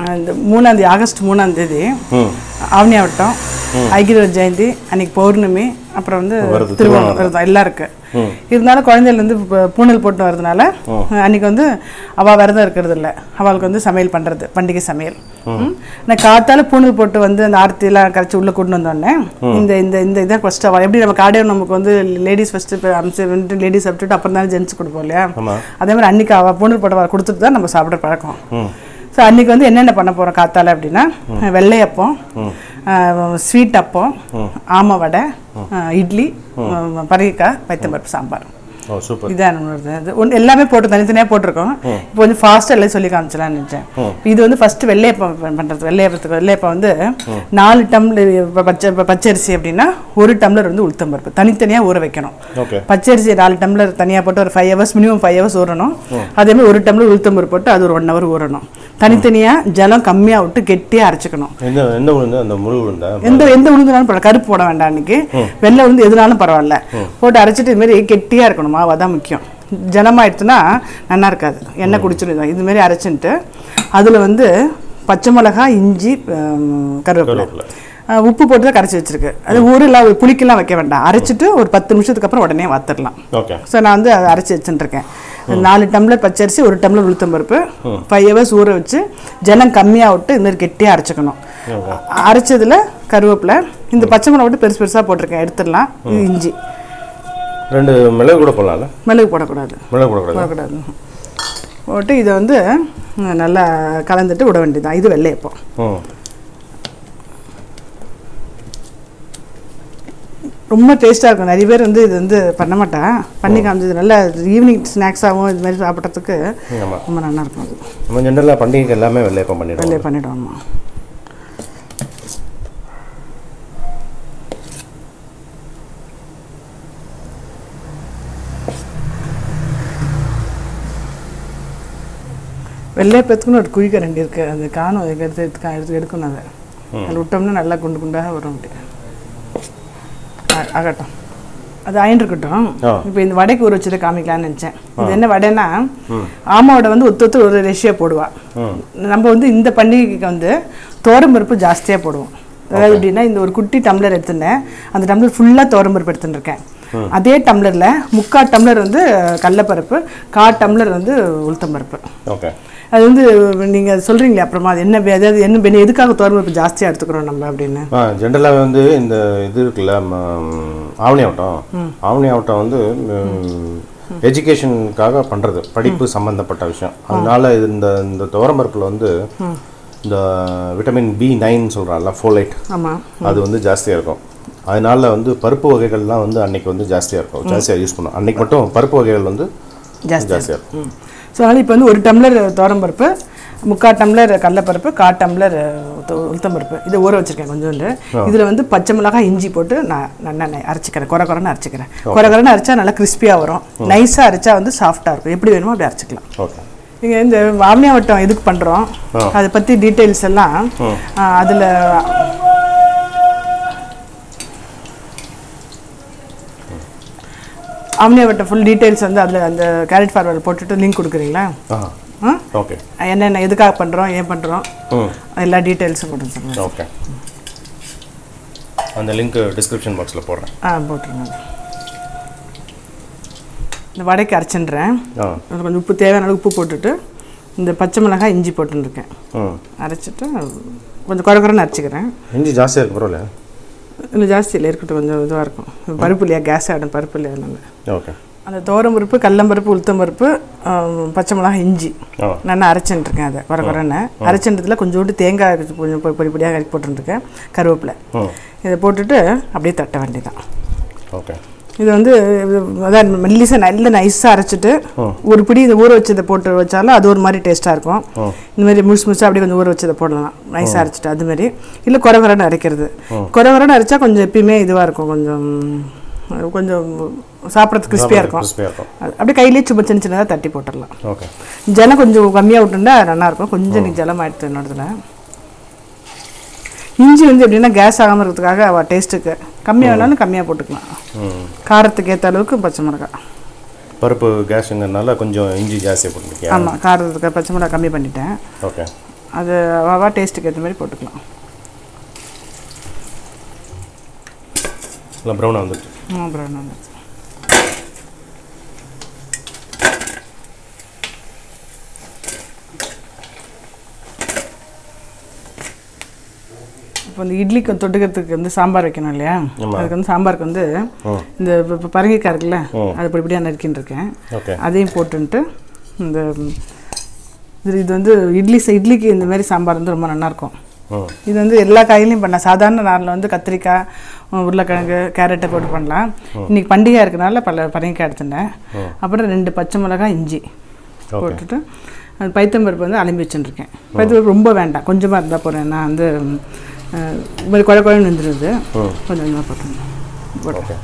இந்த மூணாந்தேதி ஆகஸ்ட் மூணாந்தேதி ம் ஆவணி ஆவட்டம் ஐகிர ஜெயந்தி அன்னைக்கு பௌர்ணமி அப்புறம் வந்து வருது, திருவோணம் விரதம் எல்லாம் இருக்கு இருந்தாலும் குழந்தைகள் வந்து இப்போ பூணல் போட்டு வரதுனால அன்னைக்கு வந்து அவள் விரதம் இருக்கிறது இல்லை அவளுக்கு வந்து சமையல் பண்ணுறது பண்டிகை சமையல் ம். நான் காத்தால பூணல் போட்டு வந்து அந்த ஆர்த்தியெல்லாம் கரைச்சி உள்ளே கொண்டு வந்தோடனே இந்த இந்த இந்த இதை ஃபஸ்ட்டு அவள் எப்படி நம்ம காடையை நமக்கு வந்து லேடிஸ் ஃபஸ்ட்டு இப்போ அமிச்சு வந்துட்டு லேடிஸ் சாப்பிட்டுட்டு அப்புறம் தானே ஜென்ஸ் கொடுப்போம் இல்லையா ஆமா. அதே மாதிரி அன்னைக்கு அவள் பூணல் போட்டு வர கொடுத்துட்டு தான் நம்ம சாப்பிட்ற பழக்கம் ம் ஸோ அன்றைக்கி வந்து என்னென்ன பண்ண போகிறோம் காத்தால அப்படின்னா வெள்ளையப்பம் ஸ்வீட் அப்பம் ஆமை வடை அஹ், இட்லி அஹ், பரங்கிக்காய் பைத்தம்பருப்பு சாம்பார் ஓ சூப்பர் இதான் நம்மளோடது இது ஒன்று எல்லாமே போட்டு தனித்தனியாக போட்டிருக்கோம் இப்போ கொஞ்சம் ஃபாஸ்ட்டாக எல்லாம் சொல்லி காமிச்சலாம்னு நினச்சேன் இது வந்து ஃபஸ்ட்டு வெள்ளையப்பம் பண்ணுறது வெள்ளையப்பத்துக்கு வெள்ளையப்பம் வந்து நாலு டம்ளர் இப்போ பச்சை இப்போ பச்சரிசி அப்படின்னா ஒரு டம்ளர் வந்து உளுத்தம்பருப்பு தனித்தனியாக ஊற வைக்கணும் ஓகே பச்சரிசி நாலு டம்ளர் தனியாக போட்டு ஒரு five hours minimum five hours ஊறணும் அதே மாதிரி ஒரு டம்ளர் உளுத்தம்பருப்பு போட்டு அது ஒரு ஒன் ஹவர் ஊறணும் தனித்தனியாக ஜலம் கம்மியாக விட்டு கெட்டியாக அரைச்சிக்கணும் எந்த எந்த உளுந்து அந்த முழு உளுந்தா எந்த எந்த உளுந்துனாலும் பரவாயில்ல கருப்பு போட வேண்டாம் அன்னைக்கு வெள்ளை உளுந்து எதுனாலும் பரவாயில்ல போட்டு அரைச்சிட்டு இது மாதிரி கெட்டியாக இருக்கணும் மாவு அதான் முக்கியம் ஜனமாயிடுச்சுன்னா நல்லா இருக்காது எண்ணெய் குடிச்சிடும் இது மாதிரி அரைச்சிட்டு அதில் வந்து பச்சை மிளகாய் இஞ்சி ஹம், கருவேப்பிலை கருவேப்பிலை. அஹ், உப்பு போட்டு தான் கரைச்சி வச்சிருக்கு அது ஊரெல்லாம் புளிக்கெல்லாம் வைக்க வேண்டாம் அரைச்சிட்டு ஒரு பத்து நிமிஷத்துக்கு அப்புறம் உடனே வத்துடலாம் ஓகே ஸோ நான் வந்து அதை அரைச்சி வச்சுட்டுருக்கேன் நாலு டம்ளர் பச்சரிசி ஒரு டம்ளர் உளுத்தம்பருப்பு ஃபைவ் ஹவர்ஸ் ஊற வச்சு ஜனம் கம்மியாக விட்டு இந்த மாதிரி கெட்டியாக அரைச்சிக்கணும் அரைச்சதுல கருவேப்பிலை இந்த பச்சை மிளகா விட்டு பெருசு பெருசாக போட்டிருக்கேன் எடுத்துடலாம் இது இஞ்சி ரெண்டு மிளகு கூட போடலாம்ல மிளகு போடக்கூடாது மிளகு போடக்கூடாது போடக்கூடாது போட்டு இதை வந்து ம், நல்லா கலந்துட்டு விட வேண்டியதுதான் இது வெள்ளையப்பம் ம் ரொம்ப டேஸ்ட்டாக இருக்கும் நிறைய பேர் வந்து இது வந்து பண்ண மாட்டேன் பண்ணி காமிச்சது நல்லா ஈவினிங் ஸ்நாக்ஸாகவும் இது மாதிரி சாப்பிட்றதுக்கு ஆமாம் ரொம்ப நல்லா இருக்கும் அது நம்ம ஜென்ரலாக பண்டிகைக்கு எல்லாமே வெள்ளையப்பம் பண்ணிடுவோம் வெள்ளையை பண்ணிவிடுவோம்மா வெள்ளையப்பத்துக்குன்னு ஒரு குழி கரண்டி இருக்கு அது காணும் எடுத்து எடுத்து எடுத்து எடுக்கணும் அதை அதில் விட்டோம்னா நல்லா குண்டு குண்டாக வரும் அப்படி ஆ- ஆகட்டும் அது ஆயின் இருக்கட்டும் ஆ. இப்போ இந்த வடைக்கு ஊற வச்சுட்டு காமிக்கலாம்னு நினச்சேன் இது என்ன வடைன்னா ஆமாவோட வந்து ஒத்து ஒத்து ஒரு ரேஷியோ போடுவா நம்ம வந்து இந்த பண்டிகைக்கு வந்து தோரம்பருப்பு ஜாஸ்தியாக போடுவோம் அதாவது எப்படின்னா இந்த ஒரு குட்டி டம்ளர் எடுத்துட்டேன் அந்த டம்ளர் ஃபுல்லாக தோரம்பருப்பு எடுத்துட்டு இருக்கேன் அதே டம்ளரில் முக்கால் டம்ளர் வந்து கடலப்பருப்பு கால் டம்ளர் வந்து உளுத்தம்பருப்பு ஓகே அது வந்து நீங்கள் சொல்கிறீங்களே அப்புறமா அது என்ன வே- அதாவது என்ன பெனி- எதுக்காக தோரம்பருப்பு ஜாஸ்தியாக எடுத்துக்கிறோம் நம்ம அப்படின்னு ஆ ஜென்ரலாக வந்து இந்த இது இருக்குல்ல ம, ஆவணி ஆவட்டம் ஆவணி ஆவட்டம் வந்து எஜுகேஷனுக்காக பண்ணுறது படிப்பு சம்மந்தப்பட்ட விஷயம் அதனால இது இந்த இந்த துவரம்பருப்பில் வந்து இந்த விட்டமின் பி நைன் சொல்கிறான்ல ஃபோலைட் ஆமாம் அது வந்து ஜாஸ்தியாக இருக்கும் அதனால வந்து பருப்பு வகைகள்லாம் வந்து அன்னைக்கு வந்து ஜாஸ்தியாக இருக்கும் ஜாஸ்தியாக யூஸ் பண்ணும் அன்னைக்கு மட்டும் பருப்பு வகைகள் வந்து ஜாஸ்தி ஜாஸ்தியாக இருக்கும் ஸோ அதனால் இப்போ வந்து ஒரு டம்ளர் தோரம்பருப்பு முக்கால் டம்ளர் கடலப்பருப்பு கால் டம்ளர் உளுத்த- உளுத்தம்பருப்பு இதை ஊற வச்சிருக்கேன் கொஞ்சோண்டு இதில் வந்து பச்சை மிளகாய் இஞ்சி போட்டு நான் நல்லா அரைச்சிக்கிறேன் குறை குறைன்னு அரைச்சிக்கிறேன் குறை குறைன்னு அரைச்சா நல்லா கிறிஸ்பியாக வரும் நைஸாக அரைச்சா வந்து சாஃப்டாக இருக்கும் எப்படி வேணுமோ அப்படி அரைச்சிக்கலாம் ஓகே நீங்கள் இந்த வாமியாவட்டம் எதுக்கு பண்ணுறோம் அதை பற்றி டீட்டெயில்ஸ் எல்லாம் அதில் ஆம்னியாவட்டம் ஃபுல் டீட்டெயில்ஸ் வந்து அதில் அந்த கேரட் ஃபார்வர்ட் போட்டுட்டு லிங்க் கொடுக்குறீங்களா ஆ ஆ ஓகே என்னென்ன எதுக்காக பண்ணுறோம் ஏன் பண்ணுறோம் ம் எல்லா டீட்டெயில்ஸும் கொடுங்க சார் ஓகே அந்த லிங்க் டிஸ்கிரிப்ஷன் பாக்ஸில் போடுறேன் ஆ போட்டுருங்க இந்த வடைக்கு அரைச்சின்றேன் ஆ அதில் கொஞ்சம் உப்பு தேவையான அளவு உப்பு போட்டுட்டு இந்த பச்சை மிளகாய் இஞ்சி போட்டுருக்கேன் ம் அரைச்சிட்டு கொஞ்சம் குறை குறைன்னு அரைச்சிக்கிறேன் இஞ்சி ஜாஸ்தியாக இருக்கு பரவாயில்ல இன்னும் ஜாஸ்தி இல்லை இருக்கட்டும் கொஞ்சம் இதுவாக இருக்கும் பருப்பு இல்லையா கேஸ் ஆகிடும் பருப்பு இல்லையா அதனால ஓகே அந்த தோரம் பருப்பு கடலம்பருப்பு உளுத்தம்பருப்பு ஆம், பச்சை மிளகாய் இஞ்சி ஆ நான் அரைச்சிட்டுருக்கேன் அதை குறை குறைன்னு அரைச்சின்றதுல கொஞ்சோண்டு தேங்காய் கொஞ்சம் பொ- பொடி பொடியாக கறி போட்டுருக்கேன் கருவேப்பிலை ம் இதை போட்டுட்டு அப்படியே தட்ட வேண்டியதான் ஓகே இது வந்து இது அதான் மெல்லிசாக நல்ல நைஸாக அரைச்சிட்டு ஒரு பிடி இந்த ஊற வச்சதை போட்டு வச்சாலும் அது ஒரு மாதிரி டேஸ்ட்டாக இருக்கும் இந்த மாதிரி முழுசு முழுசாக அப்படியே கொஞ்சம் ஊற வச்சதை போடலாம் நைஸாக அரைச்சிட்டு அது மாதிரி இல்லை குறை குறைன்னு அரைக்கிறது குறை குறைன்னு அரைச்சா கொஞ்சம் எப்பயுமே இதுவாக இருக்கும் கொஞ்சம் கொஞ்சம் சாப்பிட்றதுக்கு கிறிஸ்பியாக இருக்கும் கிறிஸ்பியாக இருக்கும் அது அப்படியே கையிலேயே சும்மா சின்ன சின்னதாக தட்டி போட்டுடலாம் ஓகே ஜலம் கொஞ்சம் கம்மியாக விட்டுருந்தா நல்லாயிருக்கும் கொஞ்சம் நீ ஜலம் ஆயிடுத்து என்னோடதுல இஞ்சி வந்து எப்படின்னா கேஸ் ஆகாமல் இருக்கிறதுக்காக அவள் டேஸ்ட்டுக்கு கம்மியாக வேணாலும் கம்மியாக போட்டுக்கலாம் ம் காரத்துக்கு ஏற்ற அளவுக்கு பச்சை மிளகாய் பருப்பு கேஸுங்கிறனால கொஞ்சம் இஞ்சி ஜாஸ்தியாக போட்டுருக்கேன் ஆமாம் காரத்துக்கு பச்சை மிளகாய் கம்மி பண்ணிட்டேன் ஓகே அது வா டேஸ்ட்டுக்கு ஏற்ற மாதிரி போட்டுக்கலாம் இல்லை ப்ரௌனாக வந்துட்டு அப்புறம் வந்து இப்போ இந்த இட்லிக்கு தொட்டுக்கிறதுக்கு வந்து சாம்பார் வைக்கணும் இல்லையா ஆமா. அதுக்கு வந்து சாம்பாருக்கு வந்து ம் இந்த இப்போ இப்போ பரங்கிக்காய் இருக்குல்ல ம். அது இப்படி இப்படியாக நறுக்கின்னு இருக்கேன் ஓகே அதையும் போட்டுன்ட்டு இந்த இது இது வந்து இட்லி ச- இட்லிக்கு இந்த மாதிரி சாம்பார் வந்து ரொம்ப நல்லாயிருக்கும் ம் இது வந்து எல்லா காயிலையும் பண்ணலாம் சாதாரண நாளில் வந்து கத்திரிக்காய் உம், உருளைக்கிழங்கு கேரட்டை போட்டு பண்ணலாம் இன்னைக்கு பண்டிகை இருக்கனால பல பரங்கிக்காய் எடுத்துட்டேன் அப்புறம் ரெண்டு பச்சை மிளகாய் இஞ்சி ஓகே போட்டுட்டு அது பைத்தம்பருப்பு வந்து அலம்பி வச்சுட்டுருக்கேன் பைத்தம்பருப்பு ரொம்ப வேண்டாம் கொஞ்சமாக இருந்தால் போகிறேன் நான் வந்து அஹ், இது மாதிரி குழ குழன்னு வந்துடுது ம் கொஞ்சம் கொஞ்சமாக போட்டுருந்தேன் போட்டு ஓகே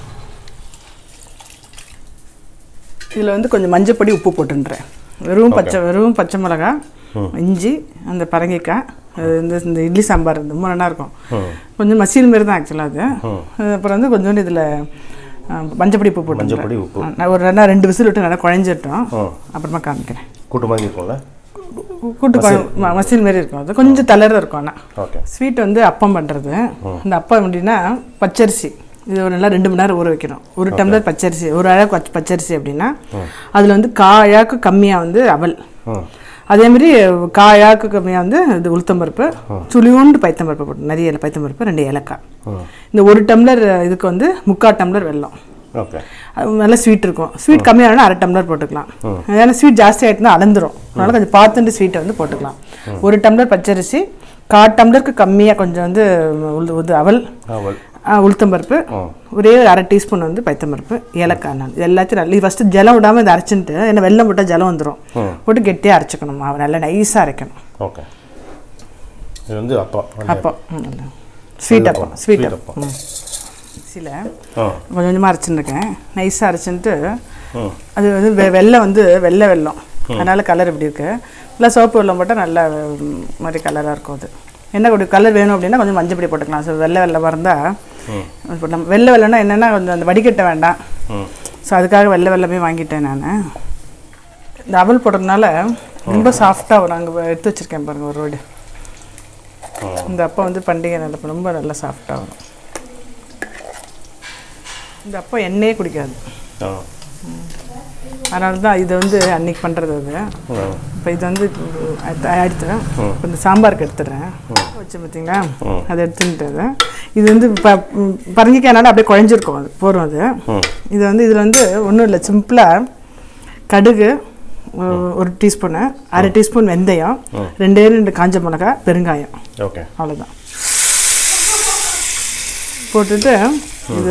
இதில் வந்து கொஞ்சம் மஞ்சப்பொடி உப்பு போட்டுன்றேன் வெறும் பச்சை வெறும் பச்சை மிளகாய் இஞ்சி அந்த பரங்கிக்காய் அது இந்த இந்த இட்லி சாம்பார் இது ரொம்ப நல்லா இருக்கும் ம் கொஞ்சம் மசியல் மாரி தான் ஆக்சுவலாக அது ம். அது அப்புறம் வந்து கொஞ்சோண்டு இதில் மஞ்சப்பொடி உப்பு போட்டு மஞ்சப்பொடி உப்பு நான் ஒரு ரெண்டா ரெண்டு விசில் விட்டு நல்லா குழஞ்சிட்டோம் ம் அப்புறமா காமிக்கிறேன் கூட்டு மாதிரி இருக்கும்ல கூட்டு குழம்பு ம- மசியல் மாரி இருக்கும் அது கொஞ்சம் தளர இருக்கும் ஆனால் ஓகே ஸ்வீட் வந்து அப்பம் பண்ணுறது இந்த அப்பம் எப்படின்னா பச்சரிசி இது ஒரு நல்லா ரெண்டு மணி நேரம் ஊற வைக்கணும் ஒரு டம்ளர் பச்சரிசி ஒரு அழகு பச்ச- பச்சரிசி அப்படின்னா அதில் வந்து கா அழகு கம்மியாக வந்து அவல் ம் அதே மாதிரி கா அழகு கம்மியாக வந்து இது உளுத்தம்பருப்பு சுளியூண்டு பைத்தம்பருப்பு போட்டு நிறைய இல்லை பைத்தம்பருப்பு ரெண்டு ஏலக்காய் ம் இந்த ஒரு டம்ளர் இதுக்கு வந்து முக்கால் டம்ளர் வெல்லம் ஓகே அது நல்லா ஸ்வீட் இருக்கும் ஸ்வீட் கம்மியானா அரை டம்ளர் போட்டுக்கலாம் ஏன்னா ஸ்வீட் ஜாஸ்தி ஆகிட்டுனா அளந்துரும் அதனால கொஞ்சம் பார்த்துட்டு ஸ்வீட்டை வந்து போட்டுக்கலாம் ஒரு டம்ளர் பச்சரிசி கால் டம்ளருக்கு கம்மியாக கொஞ்சம் வந்து உளுந்து உது அவல் அவள் ஆ, உளுத்தம்பருப்பு ம் ஒரே ஒரு அரை டீஸ்பூன் வந்து பைத்தம்பருப்பு ஏலக்காய் நான் இது எல்லாத்தையும் நல்லா ஃபஸ்ட்டு ஜலம் விடாமல் இதை அரைச்சிட்டு ஏன்னா வெள்ளம் போட்டால் ஜலம் வந்துடும் ம். போட்டு கெட்டியாக அரைச்சிக்கணும் மாவு நல்லா நைஸாக அரைக்கணும் ஓகே இது வந்து அப்பா அப்போ ஸ்வீட் அப்போ ஸ்வீட் Sweet அப்போ அப்பம். சில ஆ கொஞ்சம் கொஞ்சமாக அரைச்சிருக்கேன் நைஸாக அரைச்சிட்டு ம் அது வந்து வெ வெள்ளை வந்து வெள்ளை வெள்ளம் அதனால கலர் இப்படி இருக்கு இல்லை சிவப்பு வெள்ளம் போட்டால் நல்ல ம், மாதிரி கலராக இருக்கும் அது என்ன கொஞ்சம் கலர் வேணும் அப்படின்னா கொஞ்சம் மஞ்சள் பொடி போட்டுக்கலாம் ஸோ வெள்ளை வெள்ளமாக இருந்தால் ம் இப்போ நம்ம வெள்ளை வெள்ளம்னா என்னென்னா கொஞ்சம் அந்த வடிகட்ட வேண்டாம் ம் ஸோ அதுக்காக வெள்ளை வெள்ளமே வாங்கிட்டேன் நான் இந்த அவல் போடுறதுனால ரொம்ப சாஃப்டாக வரும் அங்கே எடுத்து வச்சுருக்கேன் பாருங்கள் ஒரு ரோடு இந்த அப்பா வந்து பண்டிகை நல்ல ரொம்ப நல்லா சாஃப்டாக வரும் இந்த அப்பா எண்ணெயே குடிக்காது ஆ அதனால தான் இது வந்து அன்னைக்கு பண்ணுறது அது ம் இப்போ இது வந்து எடுத்து இப்போ இந்த சாம்பாருக்கு எடுத்துடுறேன் வச்சு பார்த்தீங்களா அதை எடுத்துட்டு அதை. இது வந்து ப ம், பரங்கிக்காய்னால அப்படியே குழஞ்சிருக்கும் அது போகிறோம் அது ம் இது வந்து இதில் வந்து ஒன்றும் இல்லை சிம்பிளாக கடுகு ஒ- ஒரு டீஸ்பூனு அரை டீஸ்பூன் வெந்தயம் ரெண்டே ரெண்டு காஞ்ச மிளகா பெருங்காயம் ஓகே அவ்வளோதான் போட்டுட்டு இது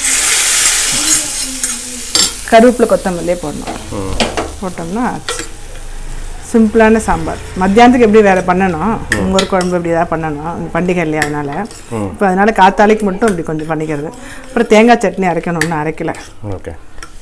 கருவேப்பிலை கொத்தமல்லியே போடணும் ம் போட்டோம்னா ஆச்சு சிம்பிளான சாம்பார் மத்தியானத்துக்கு எப்படி வேறு பண்ணணும் உங்கள் குழம்பு இப்படி ஏதாவது பண்ணணும் இங்க பண்டிகை இல்லையா அதனால் இப்போ அதனால் காத்தாலைக்கு மட்டும் இப்படி கொஞ்சம் பண்ணிக்கிறது அப்புறம் தேங்காய் சட்னி அரைக்கணும்னு அரைக்கல ஓகே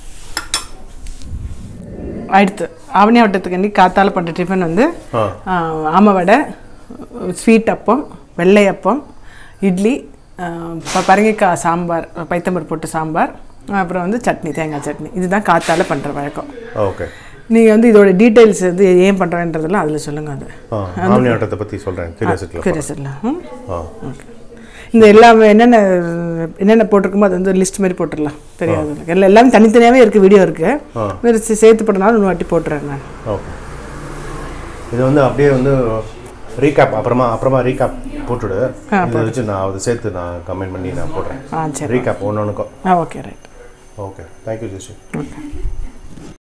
அடுத்து ஆவணி வட்டத்துக்கு இன்னைக்கு காத்தால பண்ணுற டிஃபன் வந்து ஆ ஆஹ், ஆமை வடை ஸ்வீட் அப்பம் வெள்ளை அப்பம் இட்லி ஆஹ், ப- பரங்கிக்காய் சாம்பார் பைத்தம்பருப்பு போட்டு சாம்பார் அப்புறம் வந்து சட்னி தேங்காய் சட்னி இதுதான் காத்தால பண்ணுற வழக்கம் ஓகே நீங்கள் வந்து இதோட டீட்டெயில்ஸ் வந்து ஏன் பண்ணுறேன்றதெல்லாம் அதில் சொல்லுங்கள் அது ஆ ஆவணி ஆட்டத்தை பற்றி சொல்கிறேன் கியூரியாசிட்டியில் கிரேசரில் ஆ இந்த எல்லாமே என்னென்ன என்னென்ன போட்டிருக்குமோ அது வந்து லிஸ்ட் மாதிரி போட்டுடலாம் தெரியாது எல்லாம் எல்லாமே தனித்தனியாகவே இருக்குது வீடியோ இருக்குது ஆ. வேறு சேர்த்து போட்டனாலும் இன்னொரு வாட்டி போட்டுறேன் நான் ஓகே இது வந்து அப்படியே வந்து ரீகேப் அப்புறமா அப்புறமா ரீகேப் போட்டுடு இதை வச்சு நான் அதை சேர்த்து நான் கமெண்ட் பண்ணி நான் போடுறேன் ஆ சரி ரீகேப் ஒன்று ஒன்றுக்கும் ஆ okay right okay thank you Jeshi okay